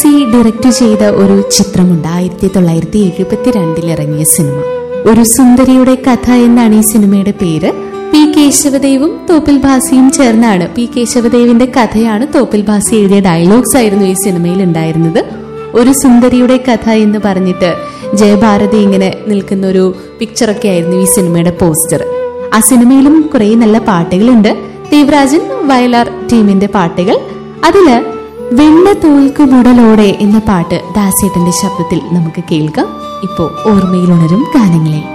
Bhasi direct ചെയ്ത ഒരു ചിത്രമുണ്ട് ആയിരത്തി തൊള്ളായിരത്തി എഴുപത്തിരണ്ടിൽ ഇറങ്ങിയ സിനിമ ഒരു സുന്ദരിയുടെ കഥ എന്നാണ് ഈ സിനിമയുടെ പേര് പി കേശവദേവും തോപ്പിൽ ഭാസിയും ചേർന്നാണ് പി കേശവദേവിന്റെ കഥയാണ് തോപ്പിൽ ഭാസി എഴുതിയ ഡയലോഗ്സ് ആയിരുന്നു ഈ സിനിമയിൽ ഉണ്ടായിരുന്നത് ഒരു സുന്ദരിയുടെ കഥ എന്ന് പറഞ്ഞിട്ട് ജയഭാരതി ഇങ്ങനെ നിൽക്കുന്ന ഒരു പിക്ചറൊക്കെ ആയിരുന്നു ഈ സിനിമയുടെ പോസ്റ്റർ ആ സിനിമയിലും കുറെ നല്ല പാട്ടുകളുണ്ട് ദേവരാജൻ വയലാർ ടീമിന്റെ പാട്ടുകൾ അതില് വെണ്ണ തോൽക്കുമുടലോടെ എന്ന പാട്ട് ദാസേട്ടന്റെ ശബ്ദത്തിൽ നമുക്ക് കേൾക്കാം ഇപ്പോ ഓർമ്മയിലുണരും ഗാനങ്ങളെ